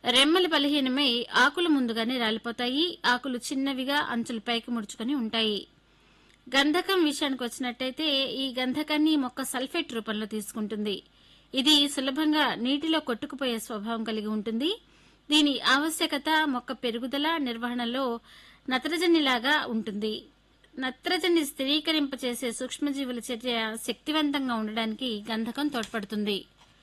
రెమ్మలు బలహీనమై ఆకులు ముందుగానే రాలిపోతాయి ఆకులు చిన్నవిగా అంచులు పైకి ముడుచుకొని ఉంటాయి గంధకం విషయానికి వచ్చినట్టయితే ఈ గంధకాన్ని మొక్క సల్ఫేట్ రూపంలో తీసుకుంటుంది ఇది సులభంగా నీటిలో కొట్టుకుపోయే స్వభావం కలిగి ఉంటుంది దీని ఆవశ్యకత మొక్క పెరుగుదల నిర్వహణలో నత్రజనిలాగా ఉంటుంది నత్రజని స్థిరీకరింపచేసే సూక్ష్మజీవుల చర్య శక్తివంతంగా ఉండడానికి గంధకం తోడ్పడుతుంది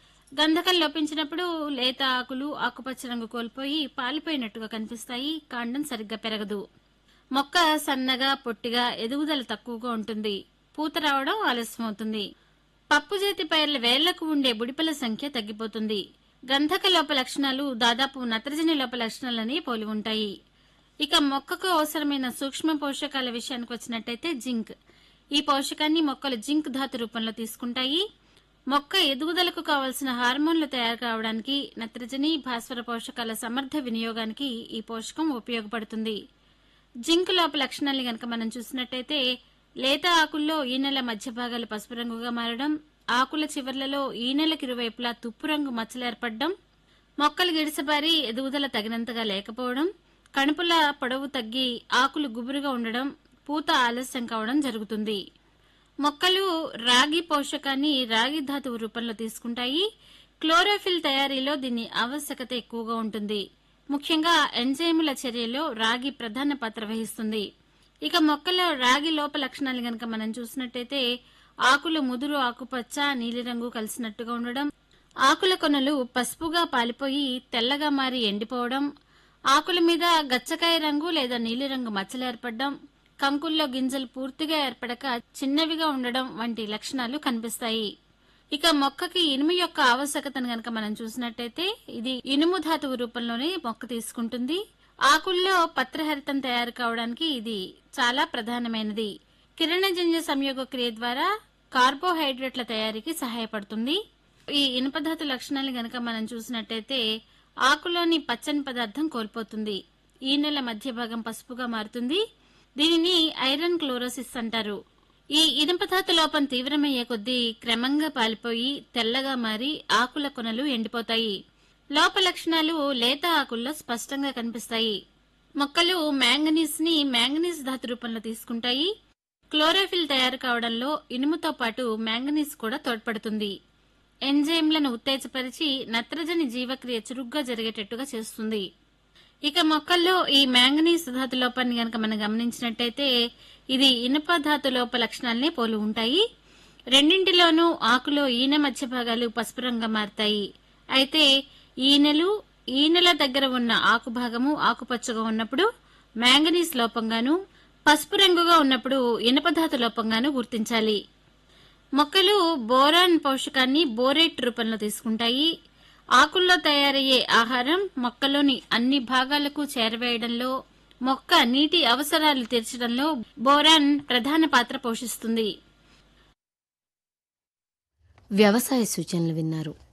గంధకం లోపించినప్పుడు లేత ఆకులు ఆకుపచ్చ రంగు కోల్పోయి పాలిపోయినట్టుగా కనిపిస్తాయి కాండం సరిగ్గా పెరగదు మొక్క సన్నగా పొట్టిగా ఎదుగుదల తక్కువగా ఉంటుంది పూత రావడం ఆలస్యమవుతుంది పప్పు జాతి పైర్ల వేళ్లకు ఉండే బుడిపల సంఖ్య తగ్గిపోతుంది గంధక లోప లక్షణాలు దాదాపు నత్రజని లోప లక్షణాలని పోలి ఉంటాయి ఇక మొక్కకు అవసరమైన సూక్ష్మ పోషకాల విషయానికి వచ్చినట్టయితే జింక్ ఈ పోషకాన్ని మొక్కలు జింక్ ధాతు రూపంలో తీసుకుంటాయి మొక్క ఎదుగుదలకు కావలసిన హార్మోన్లు తయారు కావడానికి నత్రజని భాస్వర పోషకాల సమర్థ వినియోగానికి ఈ పోషకం ఉపయోగపడుతుంది జింక్ లోప లక్షణాన్ని గనక మనం చూసినట్టయితే లేత ఆకుల్లో ఈనెల మధ్య భాగాలు పసుపు రంగుగా మారడం ఆకుల చివర్లలో ఈనెలకు ఇరువైపులా తుప్పు రంగు మచ్చలు ఏర్పడడం మొక్కలు గిడిసబారి ఎదుగుదల తగినంతగా లేకపోవడం కణుపుల పొడవు తగ్గి ఆకులు గుబురుగా ఉండడం పూత ఆలస్యం కావడం జరుగుతుంది మొక్కలు రాగి పోషకాన్ని రాగి ధాతువు రూపంలో తీసుకుంటాయి క్లోరోఫిల్ తయారీలో దీని ఆవశ్యకత ఎక్కువగా ఉంటుంది ముఖ్యంగా ఎంజైముల చర్యలో రాగి ప్రధాన పాత్ర వహిస్తుంది ఇక మొక్కలో రాగి లోప లక్షణాలు గనక మనం చూసినట్టయితే ఆకులు ముదురు ఆకుపచ్చ నీలిరంగు కలిసినట్టుగా ఉండడం ఆకుల కొనలు పసుపుగా పాలిపోయి తెల్లగా మారి ఎండిపోవడం ఆకుల మీద గచ్చకాయ రంగు లేదా నీలిరంగు మచ్చలు ఏర్పడడం కంకుల్లో గింజలు పూర్తిగా ఏర్పడక చిన్నవిగా ఉండడం వంటి లక్షణాలు కనిపిస్తాయి ఇక మొక్కకి ఇనుము యొక్క ఆవశ్యకతను గనక మనం చూసినట్టయితే ఇది ఇనుము ధాతువు రూపంలోనే మొక్క తీసుకుంటుంది ఆకుల్లో పత్రహరితం తయారు కావడానికి ఇది చాలా ప్రధానమైనది కిరణజన్య సంయోగ క్రియ ద్వారా కార్బోహైడ్రేట్ల తయారీకి సహాయపడుతుంది ఈ ఇనుపధాతు లక్షణాలు గనక మనం చూసినట్టయితే ఆకులోని పచ్చని పదార్థం కోల్పోతుంది ఈ నెల మధ్య భాగం పసుపుగా మారుతుంది దీనిని ఐరన్ క్లోరోసిస్ అంటారు ఈ ఇనుపధాతు లోపం తీవ్రమయ్యే కొద్దీ క్రమంగా పాలిపోయి తెల్లగా మారి ఆకుల కొనలు ఎండిపోతాయి లోప లక్షణాలు లేత ఆకుల్లో స్పష్టంగా కనిపిస్తాయి మొక్కలు మ్యాంగనీస్ ని మ్యాంగనీస్ ధాతు రూపంలో తీసుకుంటాయి క్లోరోఫిల్ తయారు కావడంలో ఇనుముతో పాటు మ్యాంగనీస్ కూడా తోడ్పడుతుంది ఎంజైమ్లను ఉత్తేజపరిచి నత్రజని జీవక్రియ చురుగ్గా జరిగేటట్టుగా చేస్తుంది ఇక మొక్కల్లో ఈ మ్యాంగనీస్ ధాతు లోపాన్ని గనక మనం గమనించినట్టయితే ఇది ఇనుప ధాతు లోప లక్షణాలనే పోలి ఉంటాయి రెండింటిలోనూ ఆకులో ఈనె మధ్య భాగాలు పసుపు రంగుగా మారతాయి అయితే ఈనెలు ఈనెల దగ్గర ఉన్న ఆకు భాగము ఆకుపచ్చగా ఉన్నప్పుడు మ్యాంగనీస్ లోపంగాను పసుపు రంగుగా ఉన్నప్పుడు ఇనుపధాతు లోపంగాను గుర్తించాలి మొక్కలు బోరాన్ పోషకాన్ని బోరేట్ రూపంలో తీసుకుంటాయి ఆకుల్లో తయారయ్యే ఆహారం మొక్కలోని అన్ని భాగాలకు చేరవేయడంలో మొక్క నీటి అవసరాలు తీర్చడంలో బోరాన్ ప్రధాన పాత్ర పోషిస్తుంది వ్యవసాయ సూచనలు విన్నారు